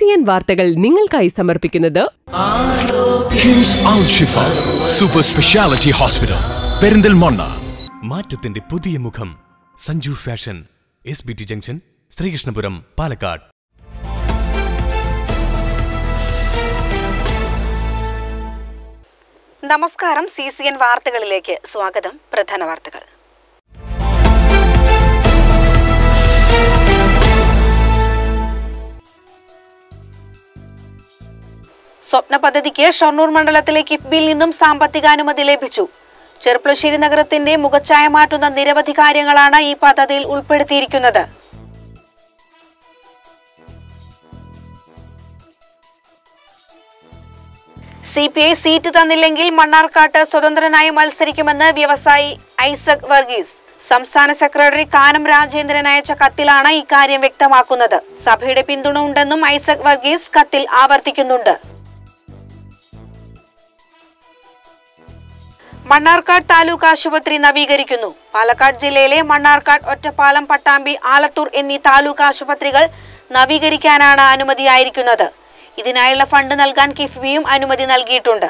N വാർത്തകൾ നിങ്ങൾക്കായി സമർപ്പിക്കുന്നത് KIMS Al Shifa super speciality hospital Perinthalmanna മാറ്റത്തിന്റെ പുതിയ മുഖം Sanju fashion S B T junction Sreekrishnapuram Palakkad നമസ്കാരം സി സി എൻ വാർത്തകളിലേക്ക് സ്വാഗതം പ്രധാന വാർത്തകൾ സ്വപ്ന പദ്ധതിക്ക് ഷൊർണൂർ മണ്ഡലത്തിലെ കിഫ്ബിയിൽ നിന്നും സാമ്പത്തികാനുമതി ലഭിച്ചു ചെറുപ്പുളശ്ശേരി നഗരത്തിന്റെ മുഖച്ഛായ മാറ്റുന്ന നിരവധി കാര്യങ്ങളാണ് ഈ പദ്ധതിയിൽ ഉൾപ്പെടുത്തിയിരിക്കുന്നത് സി പി ഐ സീറ്റ് തന്നില്ലെങ്കിൽ മണ്ണാർക്കാട്ട് സ്വതന്ത്രനായി മത്സരിക്കുമെന്ന് വ്യവസായി ഐസക് വർഗീസ് സംസ്ഥാന സെക്രട്ടറി കാനം രാജേന്ദ്രൻ അയച്ച കത്തിലാണ് ഇക്കാര്യം വ്യക്തമാക്കുന്നത് സഭയുടെ പിന്തുണ ഉണ്ടെന്നും ഐസക് വർഗീസ് കത്തിൽ ആവർത്തിക്കുന്നുണ്ട് മണ്ണാർക്കാട് താലൂക്ക് ആശുപത്രി നവീകരിക്കുന്നു പാലക്കാട് ജില്ലയിലെ മണ്ണാർക്കാട് ഒറ്റപ്പാലം പട്ടാമ്പി ആലത്തൂർ എന്നീ താലൂക്ക് ആശുപത്രികൾ നവീകരിക്കാനാണ് അനുമതിയായിരിക്കുന്നത് ഇതിനായുള്ള ഫണ്ട് നൽകാൻ കിഫ്ബിയും അനുമതി നൽകിയിട്ടുണ്ട്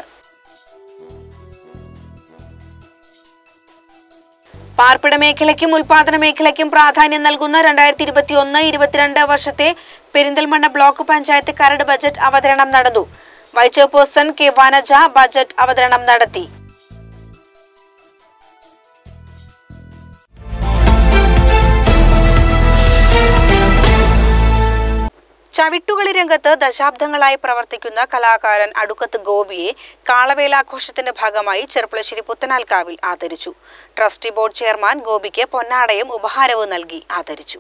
പാർപ്പിട മേഖലയ്ക്കും ഉൽപാദന മേഖലയ്ക്കും പ്രാധാന്യം നൽകുന്ന രണ്ടായിരത്തി ഇരുപത്തി ഒന്ന് ഇരുപത്തിരണ്ട് വർഷത്തെ പെരിന്തൽമണ്ണ ബ്ലോക്ക് പഞ്ചായത്ത് കരട് ബജറ്റ് അവതരണം നടന്നു vice chairperson K Vanaja budget അവതരണം നടത്തി ചവിട്ടുകളി രംഗത്ത് ദശാബ്ദങ്ങളായി പ്രവർത്തിക്കുന്ന കലാകാരൻ അടുക്കത്ത് ഗോപിയെ കാളവേലാഘോഷത്തിന്റെ ഭാഗമായി ചെറുപ്പളശ്ശേരി പുത്തനാൽക്കാവിൽ ആദരിച്ചു ട്രസ്റ്റി ബോർഡ് ചെയർമാൻ ഗോപിക്ക് പൊന്നാടയും ഉപഹാരവും നൽകി ആദരിച്ചു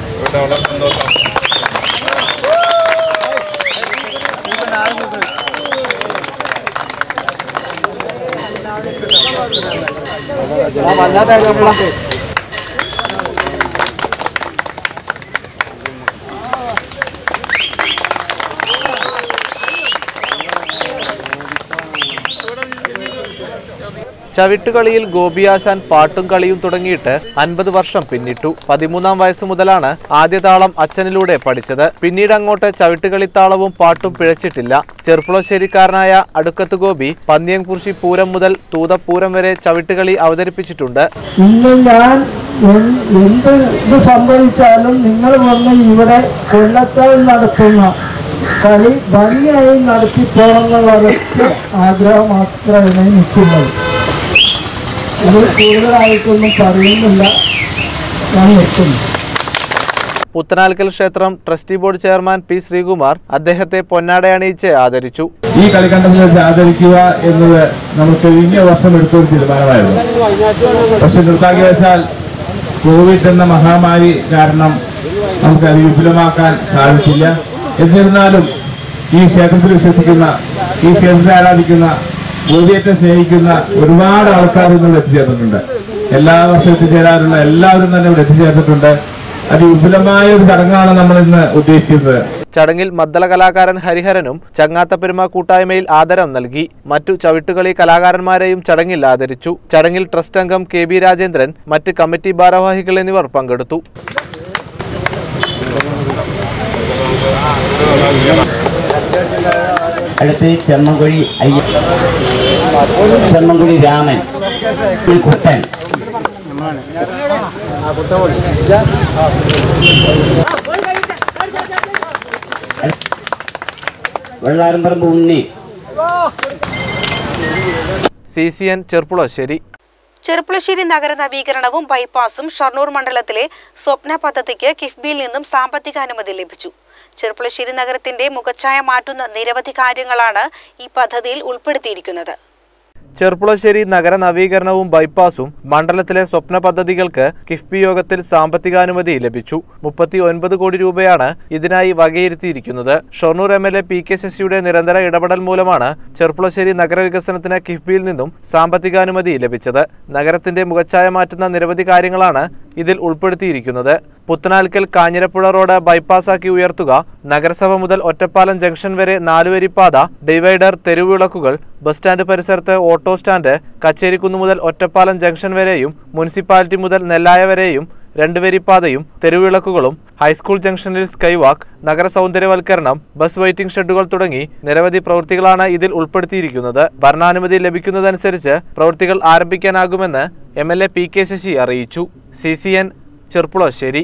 ചവിട്ടുകളിയിൽ ഗോപിയാശാൻ പാട്ടും കളിയും തുടങ്ങിയിട്ട് അൻപത് വർഷം പിന്നിട്ടു പതിമൂന്നാം വയസ്സ് മുതലാണ് ആദ്യ താളം അച്ഛനിലൂടെ പഠിച്ചത് പിന്നീട് അങ്ങോട്ട് ചവിട്ടുകളിത്താളവും പാട്ടും പിഴച്ചിട്ടില്ല ചെറുപ്പുളശ്ശേരിക്കാരനായ അടുക്കത്ത് ഗോപി പന്നിയംകുറിശി പൂരം മുതൽ തൂതപ്പൂരം വരെ ചവിട്ടുകളി അവതരിപ്പിച്ചിട്ടുണ്ട് ഇന്ന് ഞാൻ എൻ- എന്ത് ഇത് സംഭവിച്ചാലും നിങ്ങൾ വന്ന് ഇവിടെ കൊല്ലത്താൽ നടത്തുന്ന കളി ഭംഗിയായി നടത്തി പോകണമെന്നുള്ള ഒരൊറ്റ ആഗ്രഹം മാത്രമാണ് നിൽക്കുന്നത് ഇത് കൂടുതലായിട്ടൊന്നും പറയുന്നില്ല ഞാൻ നിർത്തുന്നു പുത്തനാൽക്കൽ ക്ഷേത്രം trustee board chairman P Sreekumar അദ്ദേഹത്തെ പൊന്നാടയണിയിച്ച് ആദരിച്ചു ഈ കളിക്കണ്ടത്തിൽ വെച്ച് ആദരിക്കുക എന്നത് നമുക്ക് കഴിഞ്ഞ വർഷം എടുത്തൊരു തീരുമാനമായിരുന്നു പക്ഷെ നിർഭാഗ്യവശാൽ കോവിഡ് എന്ന മഹാമാരി കാരണം നമുക്ക് അത് വിപുലമാക്കാൻ സാധിച്ചില്ല എന്നിരുന്നാലും ഈ ക്ഷേത്രത്തിൽ വിശ്വസിക്കുന്ന ഈ ക്ഷേത്രത്തെ ആരാധിക്കുന്ന ഗോപിയത്തെ സ്നേഹിക്കുന്ന ഒരുപാട് ആൾക്കാർ ഇന്ന് എത്തിച്ചേർന്നിട്ടുണ്ട് എല്ലാ വർഷവും എത്തിച്ചേരാറുള്ള എല്ലാവരും തന്നെ ഇവിടെ എത്തിച്ചേർന്നിട്ടുണ്ട് അതിവിപുലമായ ഒരു ചടങ്ങാണ് നമ്മൾ ഇന്ന് ഉദ്ദേശിക്കുന്നത് ചടങ്ങിൽ മദ്ദള കലാകാരൻ ഹരിഹരനും ചങ്ങാത്തപ്പെരുമ കൂട്ടായ്മയിൽ ആദരം നൽകി മറ്റു ചവിട്ടുകളി കലാകാരന്മാരെയും ചടങ്ങിൽ ആദരിച്ചു ചടങ്ങിൽ ട്രസ്റ്റ് അംഗം കെ ബി രാജേന്ദ്രൻ മറ്റ് കമ്മിറ്റി ഭാരവാഹികൾ എന്നിവർ പങ്കെടുത്തു അടുത്ത് ചെമ്മൻകുഴി അയ്യ ചെമ്മൻകുഴി രാമൻ ഈ Kuttan Vellaramparambu Unni C C N Cherpulassery Cherpulassery നഗര നവീകരണവും ബൈപ്പാസും ഷൊർണൂർ മണ്ഡലത്തിലെ സ്വപ്ന പദ്ധതിക്ക് കിഫ്ബിയിൽ നിന്നും സാമ്പത്തിക അനുമതി ലഭിച്ചു ചെറുപ്പുളശ്ശേരി നഗരത്തിന്റെ മുഖച്ഛായ മാറ്റുന്ന നിരവധി കാര്യങ്ങളാണ് ഈ പദ്ധതിയിൽ ഉൾപ്പെടുത്തിയിരിക്കുന്നത് ചെർപ്പുളശ്ശേരി നഗര നവീകരണവും ബൈപ്പാസും മണ്ഡലത്തിലെ സ്വപ്ന പദ്ധതികൾക്ക് കിഫ്ബി യോഗത്തിൽ സാമ്പത്തികാനുമതി ലഭിച്ചു മുപ്പത്തി ഒൻപത് കോടി രൂപയാണ് ഇതിനായി വകയിരുത്തിയിരിക്കുന്നത് Shoranur M L A P K ശശിയുടെ നിരന്തര ഇടപെടൽ മൂലമാണ് ചെർപ്പുളശ്ശേരി നഗരവികസനത്തിന് കിഫ്ബിയിൽ നിന്നും സാമ്പത്തികാനുമതി ലഭിച്ചത് നഗരത്തിന്റെ മുഖച്ഛായ മാറ്റുന്ന നിരവധി കാര്യങ്ങളാണ് ഇതിൽ ഉൾപ്പെടുത്തിയിരിക്കുന്നത് പുത്തനാൽക്കൽ കാഞ്ഞിരപ്പുഴ റോഡ് ബൈപ്പാസാക്കി ഉയർത്തുക നഗരസഭ മുതൽ ഒറ്റപ്പാലം ജംഗ്ഷൻ വരെ നാലുവരിപ്പാത ഡിവൈഡർ തെരുവിളക്കുകൾ ബസ് സ്റ്റാൻഡ് പരിസരത്ത് ഓട്ടോ സ്റ്റാൻഡ് കച്ചേരിക്കുന്ന് മുതൽ ഒറ്റപ്പാലം ജംഗ്ഷൻ വരെയും മുനിസിപ്പാലിറ്റി മുതൽ നെല്ലായ വരെയും രണ്ടുവരിപ്പാതയും തെരുവിളക്കുകളും ഹൈസ്കൂൾ ജംഗ്ഷനിൽ സ്കൈ വാക്ക് നഗര സൗന്ദര്യവൽക്കരണം ബസ് വെയിറ്റിംഗ് ഷെഡുകൾ തുടങ്ങി നിരവധി പ്രവൃത്തികളാണ് ഇതിൽ ഉൾപ്പെടുത്തിയിരിക്കുന്നത് ഭരണാനുമതി ലഭിക്കുന്നതനുസരിച്ച് പ്രവൃത്തികൾ ആരംഭിക്കാനാകുമെന്ന് M L A P K Sasi അറിയിച്ചു C C N Cherpulassery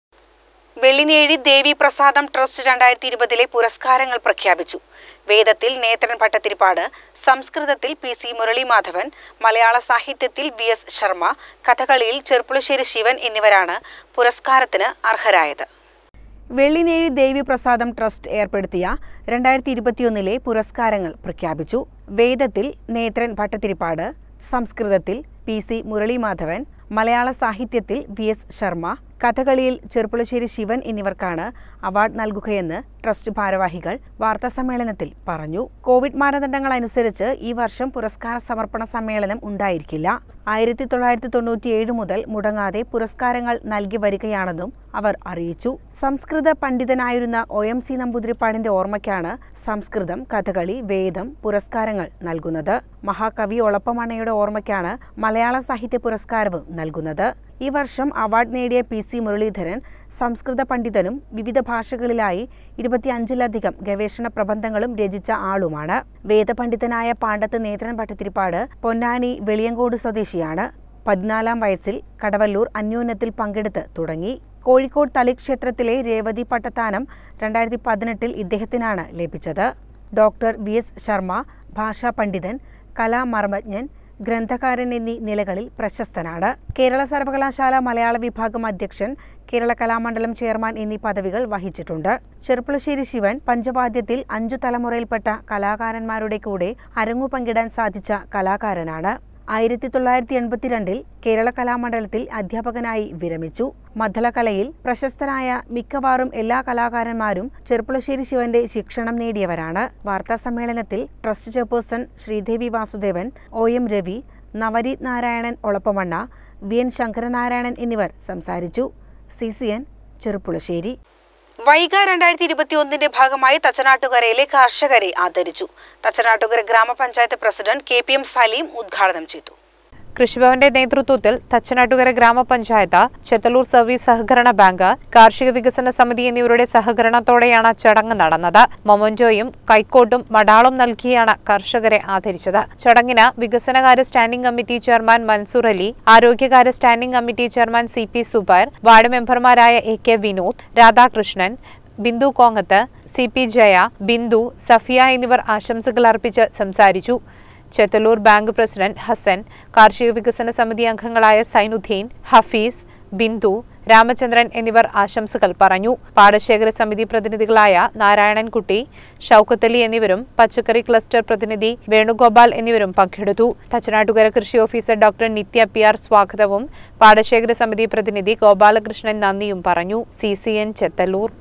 Vellinezhi Devi Prasadam trust രണ്ടായിരത്തി ഇരുപതിലെ പുരസ്കാരങ്ങൾ പ്രഖ്യാപിച്ചു വേദത്തിൽ നേത്രൻ ഭട്ടത്തിരിപ്പാട് സംസ്കൃതത്തിൽ പി സി മുരളി മാധവൻ മലയാള സാഹിത്യത്തിൽ വി എസ് ശർമ്മ കഥകളിയിൽ ചെർപ്പുളശ്ശേരി ശിവൻ എന്നിവരാണ് പുരസ്കാരത്തിന് അർഹരായത് വെള്ളിനേഴി ദേവി പ്രസാദം ട്രസ്റ്റ് ഏർപ്പെടുത്തിയ രണ്ടായിരത്തി ഇരുപത്തിയൊന്നിലെ പുരസ്കാരങ്ങൾ പ്രഖ്യാപിച്ചു വേദത്തിൽ നേത്രൻ ഭട്ടത്തിരിപ്പാട് സംസ്കൃതത്തിൽ പി സി മുരളി മാധവൻ മലയാള സാഹിത്യത്തിൽ വി എസ് ശർമ്മ കഥകളിയിൽ ചെറുപ്പുളശ്ശേരി ശിവൻ എന്നിവർക്കാണ് അവാർഡ് നൽകുകയെന്ന് ട്രസ്റ്റ് ഭാരവാഹികൾ വാർത്താസമ്മേളനത്തിൽ പറഞ്ഞു കോവിഡ് മാനദണ്ഡങ്ങൾ അനുസരിച്ച് ഈ വർഷം പുരസ്കാര സമർപ്പണ സമ്മേളനം ഉണ്ടായിരിക്കില്ല ആയിരത്തി തൊള്ളായിരത്തി തൊണ്ണൂറ്റിയേഴ് മുതൽ മുടങ്ങാതെ പുരസ്കാരങ്ങൾ നൽകി വരികയാണെന്നും അവർ അറിയിച്ചു സംസ്കൃത പണ്ഡിതനായിരുന്ന ഒ എം സി നമ്പൂതിരിപ്പാടിന്റെ ഓർമ്മയ്ക്കാണ് സംസ്കൃതം കഥകളി വേദം പുരസ്കാരങ്ങൾ നൽകുന്നത് മഹാകവി ഒളപ്പമണ്ണയുടെ ഓർമ്മയ്ക്കാണ് മലയാള സാഹിത്യ പുരസ്കാരവും നൽകുന്നത് ഈ വർഷം അവാർഡ് നേടിയ പി സി മുരളീധരൻ സംസ്കൃത പണ്ഡിതനും വിവിധ ഭാഷകളിലായി ഇരുപത്തിയഞ്ചിലധികം ഗവേഷണ പ്രബന്ധങ്ങളും രചിച്ച ആളുമാണ് വേദപണ്ഡിതനായ പാണ്ഡത്ത് നേത്രൻ ഭട്ടത്തിരിപ്പാട് പൊന്നാനി വെളിയങ്കോട് സ്വദേശിയാണ് പതിനാലാം വയസ്സിൽ കടവല്ലൂർ അന്യോന്യത്തിൽ പങ്കെടുത്ത് തുടങ്ങി കോഴിക്കോട് തളിക്ഷേത്രത്തിലെ രേവതി പട്ടത്താനം രണ്ടായിരത്തി പതിനെട്ടിൽ ഇദ്ദേഹത്തിനാണ് ലഭിച്ചത് ഡോക്ടർ വി എസ് ശർമ്മ ഭാഷാ പണ്ഡിതൻ കലാമർമ്മജ്ഞൻ ഗ്രന്ഥകാരൻ എന്നീ നിലകളിൽ പ്രശസ്തനാണ് കേരള സർവകലാശാല മലയാള വിഭാഗം അധ്യക്ഷൻ കേരള കലാമണ്ഡലം ചെയർമാൻ എന്നീ പദവികൾ വഹിച്ചിട്ടുണ്ട് ചെറുപ്പുളശ്ശേരി ശിവൻ പഞ്ചവാദ്യത്തിൽ അഞ്ചു തലമുറയിൽപ്പെട്ട കലാകാരന്മാരുടെ കൂടെ അരങ്ങു പങ്കിടാൻ സാധിച്ച കലാകാരനാണ് ആയിരത്തി തൊള്ളായിരത്തി എൺപത്തിരണ്ടിൽ കേരള കലാമണ്ഡലത്തിൽ അധ്യാപകനായി വിരമിച്ചു മദ്ദളകലയിൽ പ്രശസ്തരായ മിക്കവാറും എല്ലാ കലാകാരന്മാരും ചെറുപ്പുളശ്ശേരി ശിവന്റെ ശിക്ഷണം നേടിയവരാണ് വാർത്താ സമ്മേളനത്തിൽ trust chairperson Sreedevi Vasudevan O M Ravi Navareeth Narayanan Olappamanna V N Sankaranarayanan എന്നിവർ സംസാരിച്ചു C C N Cherpulassery Vaiga രണ്ടായിരത്തി ഇരുപത്തി ഒന്നിന്റെ ഭാഗമായി തച്ചനാട്ടുകരയിലെ കർഷകരെ ആദരിച്ചു തച്ചനാട്ടുകര ഗ്രാമപഞ്ചായത്ത് president K P M Saleem ഉദ്ഘാടനം ചെയ്തു കൃഷിഭവന്റെ നേതൃത്വത്തിൽ തച്ചനാട്ടുകര ഗ്രാമപഞ്ചായത്ത് ചെത്തലൂർ സർവീസ് സഹകരണ ബാങ്ക് കാർഷിക വികസന സമിതി എന്നിവരുടെ സഹകരണത്തോടെയാണ് ചടങ്ങ് നടന്നത് മൊമന്റോയും കൈക്കോട്ടും മടാളും നൽകിയാണ് കർഷകരെ ആദരിച്ചത് ചടങ്ങിന് വികസനകാര്യ standing committee chairman Mansoor Ali ആരോഗ്യകാര്യ standing committee chairman C P Subair ward മെമ്പർമാരായ A K Vinod Radhakrishnan Bindu Kongath C P Jaya Bindu Safiya എന്നിവർ ആശംസകൾ അർപ്പിച്ച് സംസാരിച്ചു ചെത്തലൂർ ബാങ്ക് പ്രസിഡന്റ് ഹസൻ കാർഷിക വികസന സമിതി അംഗങ്ങളായ സൈനുദ്ദീൻ ഹഫീസ് ബിന്ദു രാമചന്ദ്രൻ എന്നിവർ ആശംസകൾ പറഞ്ഞു പാടശേഖര സമിതി പ്രതിനിധികളായ നാരായണൻകുട്ടി ഷൌക്കത്തലി എന്നിവരും പച്ചക്കറി ക്ലസ്റ്റർ പ്രതിനിധി വേണുഗോപാൽ എന്നിവരും പങ്കെടുത്തു തച്ചനാട്ടുകര കൃഷി officer doctor Nithya P R സ്വാഗതവും പാടശേഖര സമിതി പ്രതിനിധി ഗോപാലകൃഷ്ണൻ നന്ദിയും പറഞ്ഞു C C N Chethallur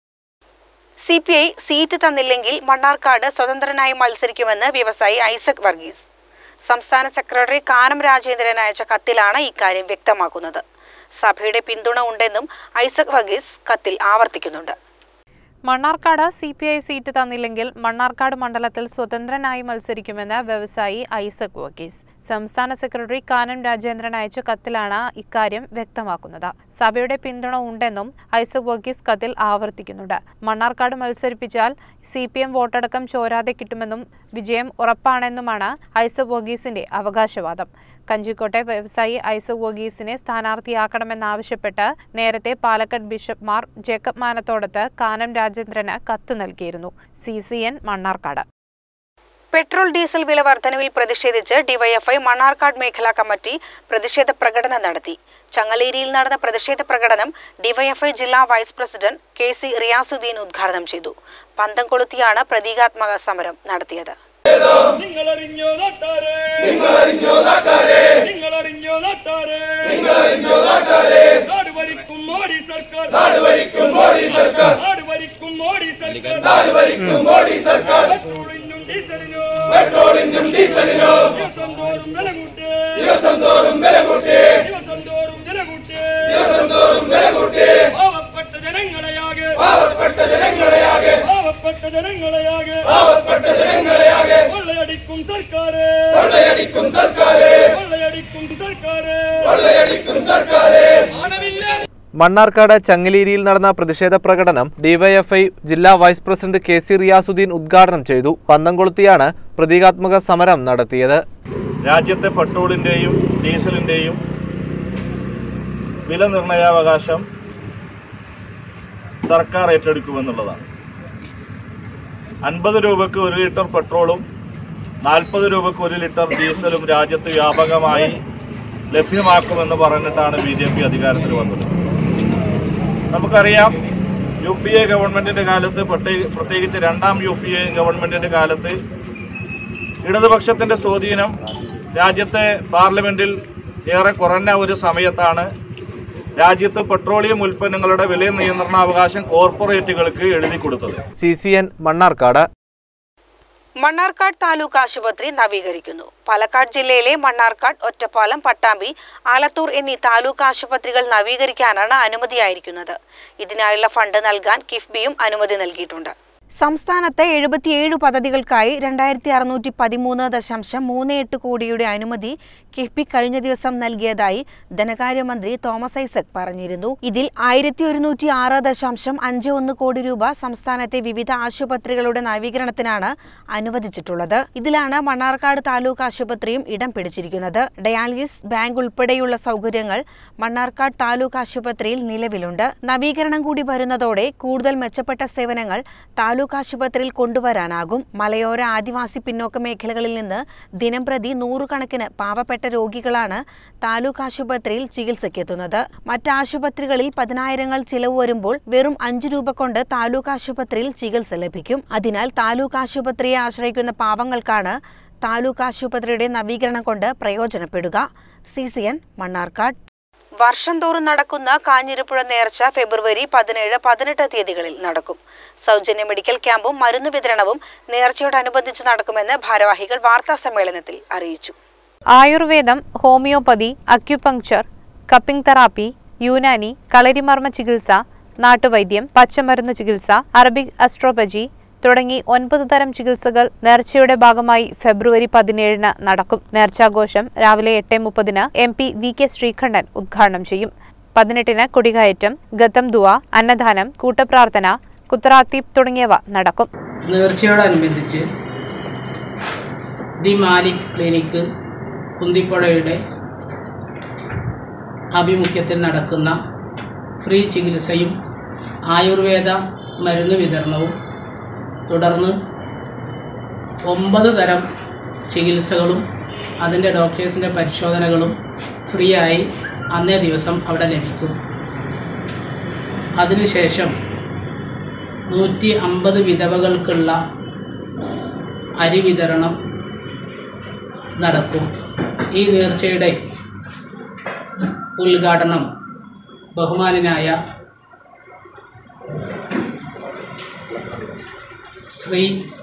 C P I seat തന്നില്ലെങ്കിൽ മണ്ണാർക്കാട് സ്വതന്ത്രനായി മത്സരിക്കുമെന്ന് വ്യവസായി ഐസക് വർഗീസ് സംസ്ഥാന സെക്രട്ടറി കാനം രാജേന്ദ്രൻ അയച്ച കത്തിലാണ് ഇക്കാര്യം വ്യക്തമാക്കുന്നത് സഭയുടെ പിന്തുണ ഉണ്ടെന്നും ഐസക് വർഗീസ് കത്തിൽ ആവർത്തിക്കുന്നുണ്ട് Mannarkkad C P I seat തന്നില്ലെങ്കിൽ മണ്ണാർക്കാട് മണ്ഡലത്തിൽ സ്വതന്ത്രനായി മത്സരിക്കുമെന്ന് വ്യവസായി ഐസക് വർഗീസ് സംസ്ഥാന സെക്രട്ടറി കാനം രാജേന്ദ്രൻ അയച്ച കത്തിലാണ് ഇക്കാര്യം വ്യക്തമാക്കുന്നത് സഭയുടെ പിന്തുണ ഉണ്ടെന്നും ഐസക് വർഗീസ് കത്തിൽ ആവർത്തിക്കുന്നുണ്ട് മണ്ണാർക്കാട് മത്സരിപ്പിച്ചാൽ സി പി എം വോട്ടടക്കം ചോരാതെ കിട്ടുമെന്നും വിജയം ഉറപ്പാണെന്നുമാണ് ഐസക് വർഗീസിന്റെ അവകാശവാദം കഞ്ചിക്കോട്ടെ വ്യവസായി ഐസക് വർഗീസിനെ സ്ഥാനാർത്ഥിയാക്കണമെന്നാവശ്യപ്പെട്ട് നേരത്തെ പാലക്കാട് ബിഷപ്പ് മാർ ജേക്കബ് മാനത്തോടത്ത് കാനം രാജേന്ദ്രന് കത്ത് നൽകിയിരുന്നു C C N Mannarkkad petrol diesel വില വർധനവിൽ പ്രതിഷേധിച്ച് ഡിവൈഎഫ്ഐ മണ്ണാർക്കാട് മേഖലാ കമ്മിറ്റി പ്രതിഷേധ പ്രകടനം നടത്തി ചങ്ങലേരിയിൽ നടന്ന പ്രതിഷേധ പ്രകടനം ഡിവൈഎഫ്ഐ ജില്ലാ vice president K C Riyasudheen ഉദ്ഘാടനം ചെയ്തു പന്തം കൊളുത്തിയാണ് പ്രതീകാത്മക സമരം നടത്തിയത് നിങ്ങളറിഞ്ഞോ നാട്ടാരെ നിങ്ങളറിഞ്ഞോ നാട്ടാരെ നിങ്ങളറിഞ്ഞോ നാട്ടാരെ നിങ്ങളറിഞ്ഞോ നാട്ടാരെ നാട് ഭരിക്കും മോഡി സർക്കാർ നാട് ഭരിക്കും മോഡി സർക്കാർ നാട് ഭരിക്കും മോഡി സർക്കാർ നാട് ഭരിക്കും മോഡി സർക്കാർ പെട്രോളിനും ഡീസലിനോ പെട്രോളിനും ഡീസലിനോ ദിവസം തോറും വില കൂട്ടി ദിവസം തോറും വില കൂട്ടി ദിവസം തോറും വില കൂട്ടി ദിവസം തോറും വില കൂട്ടി പാവപ്പെട്ട ജനങ്ങളെയാകെ പാവപ്പെട്ട ജനങ്ങളെയാകെ പാവപ്പെട്ട ജനങ്ങളെയാകെ പാവപ്പെട്ട ജനങ്ങളെയാകെ കൊള്ളയടിക്കും സർക്കാരെ കൊള്ളയടിക്കും സർക്കാരെ കൊള്ളയടിക്കും സർക്കാരെ കൊള്ളയടിക്കും സർക്കാരെ മാനമില്ലാതെ മണ്ണാർക്കാട് ചങ്ങലേരിയിൽ നടന്ന പ്രതിഷേധ പ്രകടനം ഡിവൈഎഫ്ഐ ജില്ലാ vice president K C Riyasudheen ഉദ്ഘാടനം ചെയ്തു പന്തംകൊളുത്തിയാണ് പ്രതീകാത്മക സമരം നടത്തിയത് രാജ്യത്തെ പെട്രോളിൻ്റെയും ഡീസലിൻ്റെയും വില നിർണയാവകാശം സർക്കാർ ഏറ്റെടുക്കുമെന്നുള്ളതാണ് അൻപത് രൂപയ്ക്ക് ഒരു ലിറ്റർ പെട്രോളും നാൽപ്പത് രൂപയ്ക്ക് ഒരു ലിറ്റർ ഡീസലും രാജ്യത്ത് വ്യാപകമായി ലഭ്യമാക്കുമെന്ന് പറഞ്ഞിട്ടാണ് ബി ജെ പി അധികാരത്തിൽ വന്നത് നമുക്കറിയാം യു പി എ ഗവൺമെന്റിന്റെ കാലത്ത് പ്രത്യേക- പ്രത്യേകിച്ച് രണ്ടാം യു പി എ ഗവൺമെന്റിന്റെ കാലത്ത് ഇടതുപക്ഷത്തിന്റെ സ്വാധീനം രാജ്യത്തെ പാർലമെന്റിൽ ഏറെ കുറഞ്ഞ ഒരു സമയത്താണ് രാജ്യത്ത് പെട്രോളിയം ഉൽപ്പന്നങ്ങളുടെ വില നിയന്ത്രണാവകാശം കോർപ്പറേറ്റുകൾക്ക് എഴുതി കൊടുത്തത് C C N Mannarkkad Mannarkkad taluk ആശുപത്രി നവീകരിക്കുന്നു പാലക്കാട് ജില്ലയിലെ മണ്ണാർക്കാട് ഒറ്റപ്പാലം പട്ടാമ്പി ആലത്തൂർ എന്നീ താലൂക്ക് ആശുപത്രികൾ നവീകരിക്കാനാണ് അനുമതിയായിരിക്കുന്നത് ഇതിനായുള്ള ഫണ്ട് നൽകാൻ കിഫ്ബിയും അനുമതി നൽകിയിട്ടുണ്ട് സംസ്ഥാനത്ത് എഴുപത്തിയേഴ് പദ്ധതികൾക്കായി രണ്ടായിരത്തി അറുന്നൂറ്റി പതിമൂന്ന് ദശാംശം മൂന്ന് എട്ട് കോടിയുടെ അനുമതി കിഫ്ബി കഴിഞ്ഞ ദിവസം നൽകിയതായി ധനകാര്യമന്ത്രി തോമസ് ഐസക് പറഞ്ഞിരുന്നു ഇതിൽ ആയിരത്തി ഒരുന്നൂറ്റി ആറ് ദശാംശം അഞ്ച് ഒന്ന് കോടി രൂപ സംസ്ഥാനത്തെ വിവിധ ആശുപത്രികളുടെ നവീകരണത്തിനാണ് അനുവദിച്ചിട്ടുള്ളത് ഇതിലാണ് മണ്ണാർക്കാട് താലൂക്ക് ആശുപത്രിയും ഇടം പിടിച്ചിരിക്കുന്നത് ഡയാലിസിസ് ബാങ്ക് ഉൾപ്പെടെയുള്ള സൗകര്യങ്ങൾ മണ്ണാർക്കാട് താലൂക്ക് ആശുപത്രിയിൽ നിലവിലുണ്ട് നവീകരണം കൂടി വരുന്നതോടെ കൂടുതൽ മെച്ചപ്പെട്ട സേവനങ്ങൾ താലൂക്ക് ആശുപത്രിയിൽ കൊണ്ടുവരാനാകും മലയോര ആദിവാസി പിന്നോക്ക മേഖലകളിൽ നിന്ന് ദിനംപ്രതി നൂറുകണക്കിന് പാവപ്പെട്ട രോഗികളാണ് താലൂക്ക് ആശുപത്രിയിൽ ചികിത്സയ്ക്കെത്തുന്നത് മറ്റ് ആശുപത്രികളിൽ പതിനായിരങ്ങൾ ചിലവ് വരുമ്പോൾ വെറും അഞ്ചു രൂപ കൊണ്ട് താലൂക്ക് ആശുപത്രിയിൽ ചികിത്സ ലഭിക്കും അതിനാൽ താലൂക്ക് ആശുപത്രിയെ ആശ്രയിക്കുന്ന പാവങ്ങൾക്കാണ് താലൂക്ക് ആശുപത്രിയുടെ നവീകരണം കൊണ്ട് പ്രയോജനപ്പെടുക സി സി എൻ മണ്ണാർക്കാട് വർഷം തോറും നടക്കുന്ന കാഞ്ഞിരപ്പുഴ നേർച്ച ഫെബ്രുവരി പതിനേഴ് പതിനെട്ട് തീയതികളിൽ നടക്കും സൗജന്യ മെഡിക്കൽ ക്യാമ്പും മരുന്ന് വിതരണവും നേർച്ചയോടനുബന്ധിച്ച് നടക്കുമെന്ന് ഭാരവാഹികൾ വാർത്താ സമ്മേളനത്തിൽ അറിയിച്ചു Ayurveda homeopathy acupuncture cupping therapy Unani കളരിമർമ്മ ചികിത്സ നാട്ടുവൈദ്യം പച്ചമരുന്ന് ചികിത്സ അറബിക് അസ്ട്രോപജി തുടങ്ങി ഒൻപത് തരം ചികിത്സകൾ നേർച്ചയുടെ ഭാഗമായി ഫെബ്രുവരി പതിനേഴിന് നടക്കും നേർച്ചാഘോഷം രാവിലെ എട്ട് മുപ്പതിന് M P V K Sreekandan ഉദ്ഘാടനം ചെയ്യും പതിനെട്ടിന് കൊടികയറ്റം ഗതം ദുവ അന്നദാനം കൂട്ടപ്രാർത്ഥന കുത്തറാത്തീപ് തുടങ്ങിയവ നടക്കും നേർച്ചയോടനുബന്ധിച്ച് ദി മാലിക് ക്ലിനിക്ക് കുന്തിപ്പുഴയുടെ ആഭിമുഖ്യത്തിൽ നടക്കുന്ന ഫ്രീ ചികിത്സയും ആയുർവേദ മരുന്ന് വിതരണവും തുടർന്ന് ഒമ്പത് തരം ചികിത്സകളും അതിൻ്റെ ഡോക്ടേഴ്സിൻ്റെ പരിശോധനകളും ഫ്രീ ആയി അന്നേ ദിവസം അവിടെ ലഭിക്കും അതിനുശേഷം നൂറ്റി അമ്പത് വിധവകൾക്കുള്ള അരി വിതരണം നടക്കും ഈ നേർച്ചയുടെ ഉദ്ഘാടനം ബഹുമാനനായ ശ്രീ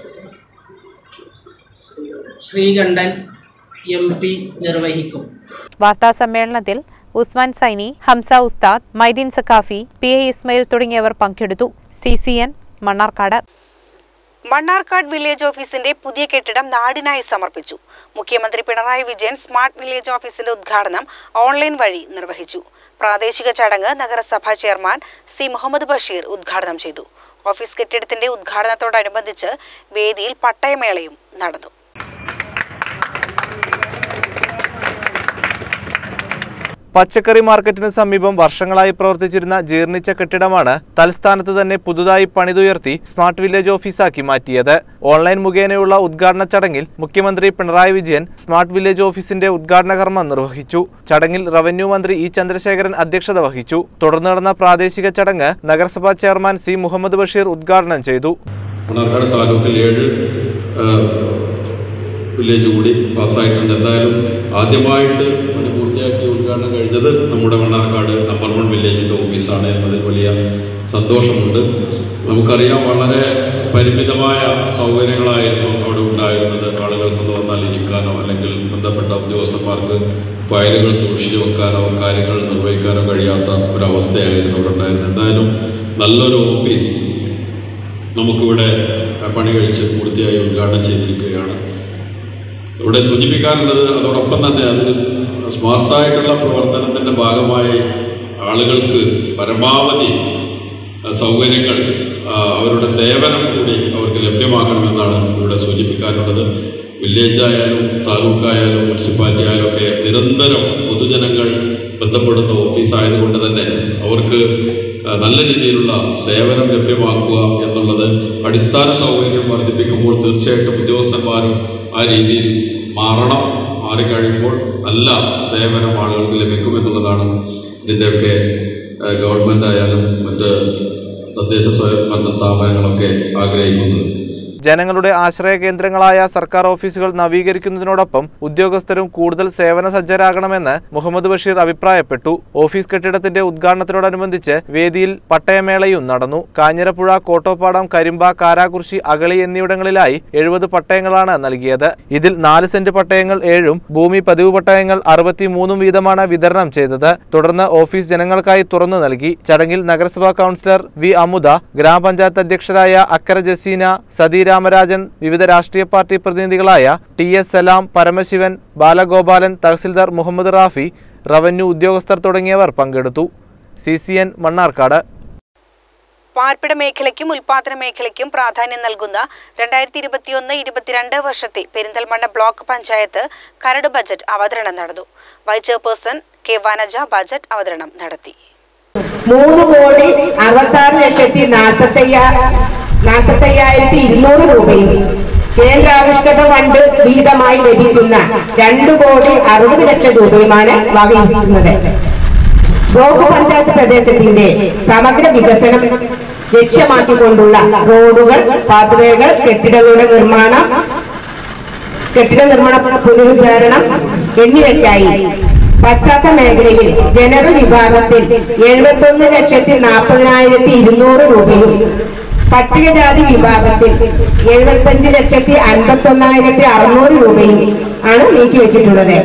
ശ്രീകണ്ഠൻ എം പി നിർവഹിക്കും വാർത്താ സമ്മേളനത്തിൽ ഉസ്മാൻ സൈനി ഹംസ ഉസ്താദ് മൈദീൻ സക്കാഫി പി എ ഇസ്മയിൽ തുടങ്ങിയവർ പങ്കെടുത്തു C C N Mannarkkad Mannarkkad village ഓഫീസിന്റെ പുതിയ കെട്ടിടം നാടിനായി സമർപ്പിച്ചു മുഖ്യമന്ത്രി പിണറായി വിജയൻ സ്മാർട്ട് വില്ലേജ് ഓഫീസിന്റെ ഉദ്ഘാടനം ഓൺലൈൻ വഴി നിർവഹിച്ചു പ്രാദേശിക ചടങ്ങ് നഗരസഭാ ചെയർമാൻ സി മുഹമ്മദ് ബഷീർ ഉദ്ഘാടനം ചെയ്തു ഓഫീസ് കെട്ടിടത്തിന്റെ ഉദ്ഘാടനത്തോടനുബന്ധിച്ച് വേദിയിൽ പട്ടയമേളയും നടന്നു പച്ചക്കറി മാർക്കറ്റിന് സമീപം വർഷങ്ങളായി പ്രവർത്തിച്ചിരുന്ന ജീർണിച്ച കെട്ടിടമാണ് തലസ്ഥാനത്ത് തന്നെ പുതുതായി പണിതുയർത്തി സ്മാർട്ട് വില്ലേജ് ഓഫീസാക്കി മാറ്റിയത് ഓൺലൈൻ മുഖേനയുള്ള ഉദ്ഘാടന ചടങ്ങിൽ മുഖ്യമന്ത്രി പിണറായി വിജയൻ സ്മാർട്ട് വില്ലേജ് ഓഫീസിന്റെ ഉദ്ഘാടന കർമ്മം നിർവഹിച്ചു ചടങ്ങിൽ റവന്യൂ മന്ത്രി ഇ ചന്ദ്രശേഖരൻ അധ്യക്ഷത വഹിച്ചു തുടർന്ന് നടന്ന പ്രാദേശിക ചടങ്ങ് നഗരസഭാ ചെയർമാൻ സി മുഹമ്മദ് ബഷീർ ഉദ്ഘാടനം ചെയ്തു മണ്ണാർക്കാട് താലൂക്കിൽ ഏഴ് ആ, വില്ലേജ് കൂടി പാസ്സായിട്ടുണ്ട് എന്തായാലും ആദ്യമായിട്ട് പണി പൂർത്തിയാക്കി ഉദ്ഘാടനം കഴിഞ്ഞത് നമ്മുടെ മണ്ണാർക്കാട് നമ്പർ വൺ വില്ലേജിൻ്റെ ഓഫീസാണ് എന്നതിൽ വലിയ സന്തോഷമുണ്ട് നമുക്കറിയാം വളരെ പരിമിതമായ സൗകര്യങ്ങളായിരുന്നു അവിടെ ഉണ്ടായിരുന്നത് ആളുകൾക്കൊന്ന് വന്നാൽ ഇരിക്കാനോ അല്ലെങ്കിൽ ബന്ധപ്പെട്ട ഉദ്യോഗസ്ഥന്മാർക്ക് ഫയലുകൾ സൂക്ഷിച്ചു വെക്കാനോ കാര്യങ്ങൾ നിർവഹിക്കാനോ കഴിയാത്ത ഒരവസ്ഥയായിരുന്നു അവിടെ ഉണ്ടായിരുന്നത് എന്തായാലും നല്ലൊരു ഓഫീസ് നമുക്കിവിടെ പണി കഴിച്ച് പൂർത്തിയായി ഉദ്ഘാടനം ചെയ്തിരിക്കുകയാണ് ഇവിടെ സൂചിപ്പിക്കാനുള്ളത് അതോടൊപ്പം തന്നെ അതിൽ സ്മാർട്ടായിട്ടുള്ള പ്രവർത്തനത്തിൻ്റെ ഭാഗമായി ആളുകൾക്ക് പരമാവധി ആ, സൗകര്യങ്ങൾ ആ, അവരുടെ സേവനം കൂടി അവർക്ക് ലഭ്യമാക്കണമെന്നാണ് ഇവിടെ സൂചിപ്പിക്കാനുള്ളത് വില്ലേജ് ആയാലും താലൂക്കായാലും മുനിസിപ്പാലിറ്റി ആയാലും ഒക്കെ നിരന്തരം പൊതുജനങ്ങൾ ബന്ധപ്പെടുന്ന ഓഫീസ് ആയതുകൊണ്ട് തന്നെ അവർക്ക് ആ, നല്ല രീതിയിലുള്ള സേവനം ലഭ്യമാക്കുക എന്നുള്ളത് അടിസ്ഥാന സൗകര്യം വർദ്ധിപ്പിക്കുമ്പോൾ തീർച്ചയായിട്ടും ഉദ്യോഗസ്ഥന്മാരും ആ രീതിയിൽ മാറണം മാറിക്കഴിയുമ്പോൾ നല്ല സേവനം ആളുകൾക്ക് ലഭിക്കുമെന്നുള്ളതാണ് ഇതിൻ്റെയൊക്കെ ആ, ഗവൺമെൻറ് ആയാലും മറ്റ് തദ്ദേശ സ്വയംഭരണ സ്ഥാപനങ്ങളൊക്കെ ആഗ്രഹിക്കുന്നത് ജനങ്ങളുടെ ആശ്രയ കേന്ദ്രങ്ങളായ സർക്കാർ ഓഫീസുകൾ നവീകരിക്കുന്നതിനോടൊപ്പം ഉദ്യോഗസ്ഥരും കൂടുതൽ സേവന സജ്ജരാകണമെന്ന് മുഹമ്മദ് ബഷീർ അഭിപ്രായപ്പെട്ടു ഓഫീസ് കെട്ടിടത്തിന്റെ ഉദ്ഘാടനത്തോടനുബന്ധിച്ച് വേദിയിൽ പട്ടയമേളയും നടന്നു കാഞ്ഞിരപ്പുഴ കോട്ടോപ്പാടം കരിമ്പ കാരാകുർശി അകളി എന്നിവിടങ്ങളിലായി എഴുപത് പട്ടയങ്ങളാണ് നൽകിയത് ഇതിൽ നാല് സെന്റ് പട്ടയങ്ങൾ ഏഴും ഭൂമി പതിവ് പട്ടയങ്ങൾ അറുപത്തിമൂന്നും വീതമാണ് വിതരണം ചെയ്തത് തുടർന്ന് ഓഫീസ് ജനങ്ങൾക്കായി തുറന്നു നൽകി ചടങ്ങിൽ നഗരസഭാ കൗൺസിലർ വി അമുദ ഗ്രാമപഞ്ചായത്ത് അധ്യക്ഷരായ അക്കര ജസീന സതി രാമരാജൻ വിവിധ രാഷ്ട്രീയ പാർട്ടി പ്രതിനിധികളായ T S Salam Paramasivan Balagopalan tahsildar Muhammad Rafi revenue ഉദ്യോഗസ്ഥർ തുടങ്ങിയവർ പങ്കെടുത്തു സി സി എൻ മണ്ണാർക്കാട് പാർപ്പിട മേഖലയ്ക്കും ഉൽപാദന മേഖലയ്ക്കും പ്രാധാന്യം നൽകുന്ന രണ്ടായിരത്തി ഇരുപത്തിയൊന്ന് ഇരുപത്തിരണ്ട് വർഷത്തെ പെരിന്തൽമണ്ണ ബ്ലോക്ക് പഞ്ചായത്ത് കരട് ബജറ്റ് അവതരണം നടന്നു vice chairperson K Vanaja budget അവതരണം നടത്തി മൂന്ന് കോടി അറുപത്തി ആറ് ലക്ഷത്തി നാൽപ്പത്തയ്യാ നാൽപ്പത്തയ്യായിരത്തി ഇരുന്നൂറ് രൂപയും കേന്ദ്രാവിഷ്കൃത ഫണ്ട് വീതമായി ലഭിക്കുന്ന രണ്ട് കോടി അറുപത് ലക്ഷം രൂപയുമാണ് വകയിരുത്തുന്നത് ബ്ലോക്ക് പഞ്ചായത്ത് പ്രദേശത്തിന്റെ സമഗ്ര വികസനം ലക്ഷ്യമാക്കിക്കൊണ്ടുള്ള റോഡുകൾ പാതവേകൾ കെട്ടിടങ്ങളുടെ നിർമ്മാണം കെട്ടിട നിർമ്മാണ പുനരുദ്ധാരണം എന്നിവയ്ക്കായി പശ്ചാത്തല മേഖലയിൽ ജനറൽ വിഭാഗത്തിൽ എഴുപത്തൊന്ന് ലക്ഷത്തി നാൽപ്പതിനായിരത്തി ഇരുന്നൂറ് രൂപയും പട്ടികജാതി വിഭാഗത്തിൽ എഴുപത്തഞ്ച് ലക്ഷത്തി അൻപത്തി ഒന്നായിരത്തി അറുന്നൂറ് രൂപയും ആണ് നീക്കിവെച്ചിട്ടുള്ളത്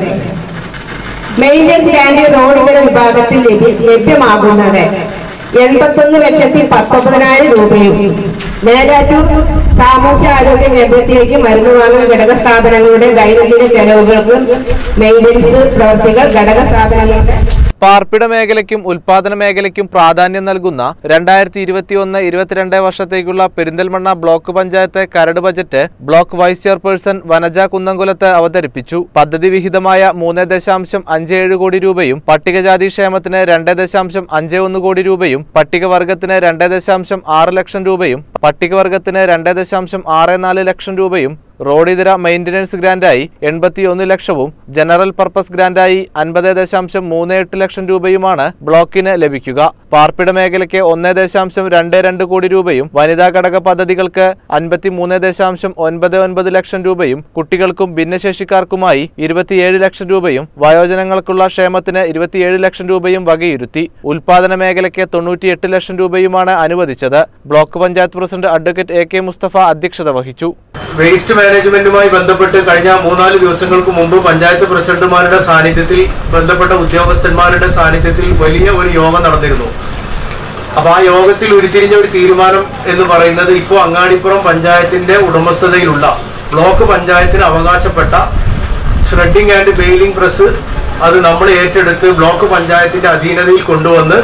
മെയിൻ്റെനൻസ് ഗ്രാൻഡ് റോഡുകൾ വിഭാഗത്തിൽ ലഭ്യ- ലഭ്യമാകുന്നത് എൺപത്തൊന്ന് ലക്ഷത്തി പത്തൊമ്പതിനായിരം രൂപയും മേലാറ്റൂർ സാമൂഹ്യ ആരോഗ്യ കേന്ദ്രത്തിലേക്ക് മരുന്ന് വാങ്ങൽ ഘടക സ്ഥാപനങ്ങളുടെ ദൈനംദിന ചെലവുകൾക്കും മെയിൻ്റനൻസ് പ്രവർത്തികൾ ഘടക സ്ഥാപനങ്ങളുടെ പാർപ്പിട മേഖലയ്ക്കും ഉൽപാദന മേഖലയ്ക്കും പ്രാധാന്യം നൽകുന്ന രണ്ടായിരത്തി ഇരുപത്തിയൊന്ന് ഇരുപത്തിരണ്ട് വർഷത്തേക്കുള്ള പെരിന്തൽമണ്ണ ബ്ലോക്ക് പഞ്ചായത്ത് കരട് budget block vice chairperson Vanaja Kunnamkulath അവതരിപ്പിച്ചു പദ്ധതി വിഹിതമായ മൂന്ന് ദശാംശം അഞ്ച് ഏഴ് കോടി രൂപയും പട്ടികജാതി ക്ഷേമത്തിന് രണ്ട് ദശാംശം അഞ്ച് ഒന്ന് കോടി രൂപയും പട്ടികവർഗത്തിന് രണ്ട് ദശാംശം ആറ് ലക്ഷം രൂപയും പട്ടികവർഗത്തിന് രണ്ട് ദശാംശം ആറ് നാല് ലക്ഷം രൂപയും റോഡിതര മെയിൻ്റനൻസ് ഗ്രാന്റായി എൺപത്തി ഒന്ന് ലക്ഷവും ജനറൽ പർപ്പസ് ഗ്രാന്റായി അൻപത് ദശാംശം മൂന്ന് എട്ട് ലക്ഷം രൂപയുമാണ് ബ്ലോക്കിന് ലഭിക്കുക പാർപ്പിട മേഖലയ്ക്ക് ഒന്ന് ദശാംശം രണ്ട് രണ്ട് കോടി രൂപയും വനിതാ ഘടക പദ്ധതികൾക്ക് അൻപത്തി മൂന്ന് ദശാംശം ഒൻപത് ഒൻപത് ലക്ഷം രൂപയും കുട്ടികൾക്കും ഭിന്നശേഷിക്കാർക്കുമായി ഇരുപത്തിയേഴ് ലക്ഷം രൂപയും വയോജനങ്ങൾക്കുള്ള ക്ഷേമത്തിന് ഇരുപത്തിയേഴ് ലക്ഷം രൂപയും വകയിരുത്തി ഉൽപാദന മേഖലയ്ക്ക് തൊണ്ണൂറ്റിയെട്ട് ലക്ഷം രൂപയുമാണ് അനുവദിച്ചത് block panchayat president advocate A K Musthafa അധ്യക്ഷത വഹിച്ചു വേസ്റ്റ് മാനേജ്മെന്റുമായി ബന്ധപ്പെട്ട് കഴിഞ്ഞ മൂന്നാല് ദിവസങ്ങൾക്ക് മുമ്പ് പഞ്ചായത്ത് പ്രസിഡന്റുമാരുടെ സാന്നിധ്യത്തിൽ ബന്ധപ്പെട്ട ഉദ്യോഗസ്ഥന്മാരുടെ സാന്നിധ്യത്തിൽ വലിയ ഒരു യോഗം നടന്നിരുന്നു അപ്പൊ ആ യോഗത്തിൽ ഉരുത്തിരിഞ്ഞ ഒരു തീരുമാനം എന്ന് പറയുന്നത് ഇപ്പോൾ അങ്ങാടിപ്പുറം പഞ്ചായത്തിന്റെ ഉടമസ്ഥതയിലുള്ള ബ്ലോക്ക് പഞ്ചായത്തിന് അവകാശപ്പെട്ട ഷ്രെഡിംഗ് ആൻഡ് ബെയിലിംഗ് പ്രസ് അത് നമ്മൾ ഏറ്റെടുത്ത് ബ്ലോക്ക് പഞ്ചായത്തിന്റെ അധീനതയിൽ കൊണ്ടുവന്ന്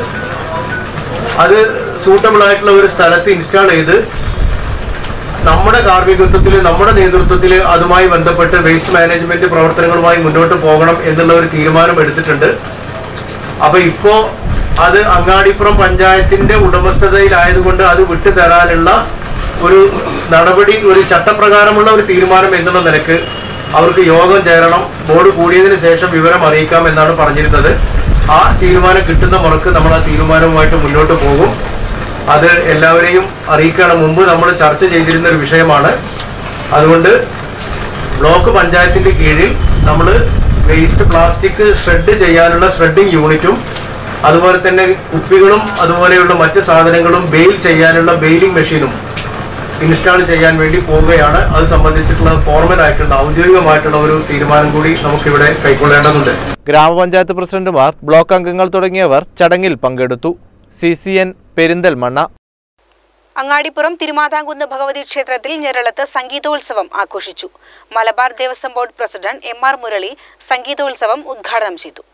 അത് സൂട്ടബിൾ ആയിട്ടുള്ള ഒരു സ്ഥലത്ത് ഇൻസ്റ്റാൾ ചെയ്ത് നമ്മുടെ കാർമ്മികത്വത്തിൽ നമ്മുടെ നേതൃത്വത്തിൽ അതുമായി ബന്ധപ്പെട്ട് വേസ്റ്റ് മാനേജ്മെന്റ് പ്രവർത്തനങ്ങളുമായി മുന്നോട്ട് പോകണം എന്നുള്ള ഒരു തീരുമാനം എടുത്തിട്ടുണ്ട് അപ്പൊ ഇപ്പോ അത് അങ്ങാടിപ്പുറം പഞ്ചായത്തിന്റെ ഉടമസ്ഥതയിലായതുകൊണ്ട് അത് വിട്ടു തരാനുള്ള ഒരു നടപടി ഒരു ചട്ടപ്രകാരമുള്ള ഒരു തീരുമാനം എന്നുള്ള നിലക്ക് അവർക്ക് യോഗം ചേരണം ബോർഡ് കൂടിയതിനു ശേഷം വിവരം അറിയിക്കാം എന്നാണ് പറഞ്ഞിരുന്നത് ആ തീരുമാനം കിട്ടുന്ന മുറക്ക് നമ്മൾ ആ തീരുമാനവുമായിട്ട് മുന്നോട്ട് പോകും അത് എല്ലാവരെയും അറിയിക്കണം മുമ്പ് നമ്മൾ ചർച്ച ചെയ്തിരുന്ന ഒരു വിഷയമാണ് അതുകൊണ്ട് ബ്ലോക്ക് പഞ്ചായത്തിന്റെ കീഴിൽ നമ്മൾ വേസ്റ്റ് പ്ലാസ്റ്റിക് ഷ്രെഡ് ചെയ്യാനുള്ള ഷ്രെഡിംഗ് യൂണിറ്റും അതുപോലെ തന്നെ കുപ്പികളും അതുപോലെയുള്ള മറ്റ് സാധനങ്ങളും ബെയിൽ ചെയ്യാനുള്ള ബെയിലിംഗ് മെഷീനും ഇൻസ്റ്റാൾ ചെയ്യാൻ വേണ്ടി പോവുകയാണ് അത് സംബന്ധിച്ചിട്ടുള്ള ഫോർമൽ ആയിട്ടുള്ള ഔദ്യോഗികമായിട്ടുള്ള ഒരു തീരുമാനം കൂടി നമുക്കിവിടെ കൈക്കൊള്ളേണ്ടതുണ്ട് ഗ്രാമപഞ്ചായത്ത് പ്രസിഡന്റുമാർ ബ്ലോക്ക് അംഗങ്ങൾ തുടങ്ങിയവർ ചടങ്ങിൽ പങ്കെടുത്തു C C N Perinthalmanna Angadippuram Thirumandhamkunnu Bhagavathi ക്ഷേത്രത്തിൽ ഞെരളത്ത് സംഗീതോത്സവം ആഘോഷിച്ചു Malabar Devaswom board president M R Murali സംഗീതോത്സവം ഉദ്ഘാടനം ചെയ്തു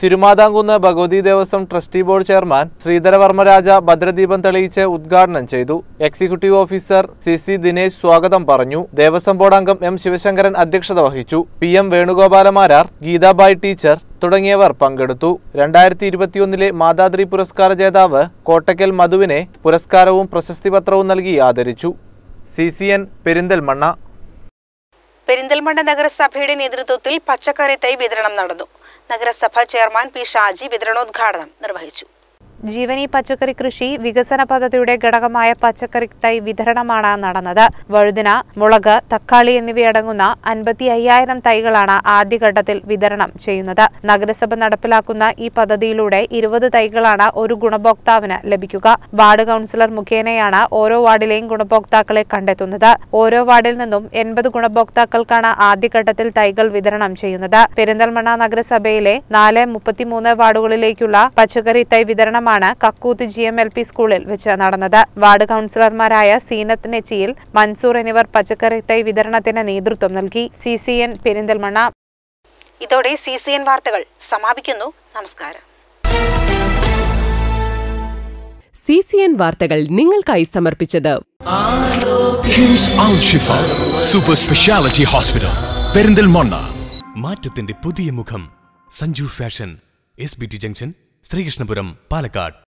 Thirumandhamkunnu Bhagavathi Devaswom trustee board chairman Sreedharavarmaraja ഭദ്രദീപം തെളിയിച്ച് ഉദ്ഘാടനം ചെയ്തു executive officer C C Dinesh സ്വാഗതം പറഞ്ഞു ദേവസ്വം ബോർഡ് അംഗം എം ശിവശങ്കരൻ അധ്യക്ഷത വഹിച്ചു P M Venugopalamarar Geethabai teacher തുടങ്ങിയവർ പങ്കെടുത്തു രണ്ടായിരത്തി ഇരുപത്തിയൊന്നിലെ മാതാദ്രി പുരസ്കാര ജേതാവ് കോട്ടക്കൽ മധുവിനെ പുരസ്കാരവും പ്രശസ്തിപത്രവും നൽകി ആദരിച്ചു C C N Perinthalmanna Perinthalmanna നഗരസഭയുടെ നേതൃത്വത്തിൽ പച്ചക്കറി തൈ വിതരണം നടന്നു നഗരസഭ ചെയർമാൻ പി ഷാജി വിതരണോദ്ഘാടനം നിർവഹിച്ചു ജീവനി പച്ചക്കറി കൃഷി വികസന പദ്ധതിയുടെ ഘടകമായ പച്ചക്കറി തൈ വിതരണമാണ് നടന്നത് വഴുതിന മുളക് തക്കാളി എന്നിവയടങ്ങുന്ന അൻപത്തി അയ്യായിരം തൈകളാണ് ആദ്യഘട്ടത്തിൽ വിതരണം ചെയ്യുന്നത് നഗരസഭ നടപ്പിലാക്കുന്ന ഈ പദ്ധതിയിലൂടെ ഇരുപത് തൈകളാണ് ഒരു ഗുണഭോക്താവിന് ലഭിക്കുക വാർഡ് കൗൺസിലർ മുഖേനയാണ് ഓരോ വാർഡിലെയും ഗുണഭോക്താക്കളെ കണ്ടെത്തുന്നത് ഓരോ വാർഡിൽ നിന്നും എൺപത് ഗുണഭോക്താക്കൾക്കാണ് ആദ്യഘട്ടത്തിൽ തൈകൾ വിതരണം ചെയ്യുന്നത് പെരിന്തൽമണ്ണ നഗരസഭയിലെ നാല് മുപ്പത്തിമൂന്ന് വാർഡുകളിലേക്കുള്ള പച്ചക്കറി തൈ വിതരണമാണ് Kakkooth G M L P സ്കൂളിൽ വെച്ച് നടന്നത് വാർഡ് കൗൺസിലർമാരായ സീനത്ത് നെച്ചിയിൽ മൻസൂർ എന്നിവർ പച്ചക്കറി തൈ വിതരണത്തിന് നേതൃത്വം നൽകി സി സി എൻ പെരിന്തൽമണ്ണ ഇതോടെ സി സി എൻ വാർത്തകൾ സമാപിക്കുന്നു നമസ്കാരം സി സി എൻ വാർത്തകൾ നിങ്ങൾക്കായി സമർപ്പിച്ചത് KIMS Al Shifa super speciality hospital Perinthalmanna മാറ്റത്തിന്റെ പുതിയ മുഖം Sanju fashion S B T junction Sreekrishnapuram Palakkad